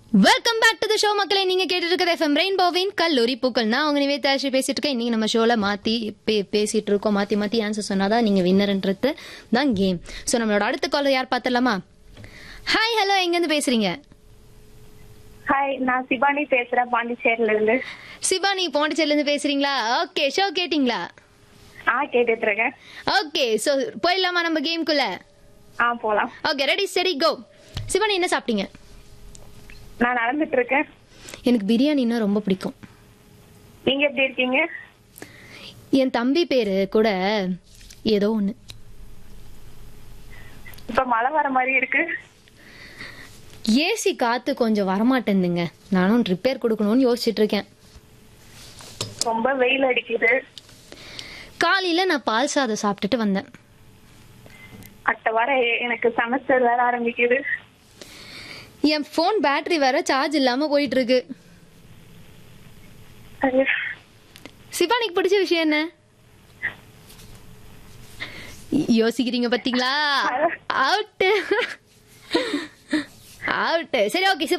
welcome back to the show மக்களை நீங்க கேட்டுட்டு இருக்கிற எஃப்எம் ரெயின்போவின் கல்லூரி பூக்கள் நான் உங்க நிவேதாஷி பேசிட்டு இருக்கேன் இன்னைக்கு நம்ம ஷோல மாத்தி பே- பேசிட்டு இருக்கோம் மாத்தி மாத்தி ஆன்சர் சொன்னாதான் நீங்க வின்னர்ன்றது தான் கேம் ஸோ நம்மளோட அடுத்த காலர் யார் பார்த்தலாமா ஹாய் ஹலோ எங்க இருந்து பேசுறீங்க ஹாய் நான் சிவானி பேசுறேன் பாண்டிச்சேரில இருந்து சிவானி பாண்டிச்சேரில இருந்து பேசுறீங்களா ஓகே ஷோ கேட்டிங்களா ஆ கேட்டுட்டு இருக்கேன் ஓகே ஸோ போயிடலாமா நம்ம கேம்குள்ள ஆ போலாம் ஓகே ரெடி சரி கோ சிவானி என்ன சாப்பிட்டீங்க நான் நடந்துட்டு இருக்கேன் எனக்கு பிரியாணின்னா ரொம்ப பிடிக்கும் நீங்க எப்படி இருக்கீங்க என் தம்பி பேரு கூட ஏதோ ஒன்று இப்ப மழை வர மாதிரி இருக்கு ஏசி காத்து கொஞ்சம் வரமாட்டேங்குதுங்க நானும் ரிப்பேர் கொடுக்கணும்னு யோசிச்சுட்டு இருக்கேன் ரொம்ப வெயில் அடிக்குது காலையில நான் பால் சாதம் சாப்பிட்டுட்டு வந்தேன் அடுத்த வாரம் எ- எனக்கு செமஸ்டர் வேற ஆரம்பிக்குது என் ஃபோன் பேட்டரி வேற சார்ஜ் இல்லாம போயிட்டு இருக்கு அது சிவானிக்கு பிடிச்ச விஷயம் என்ன யோசிக்கிறீங்க பாத்தீங்களா அவுட் அவுட் சரி ஓகே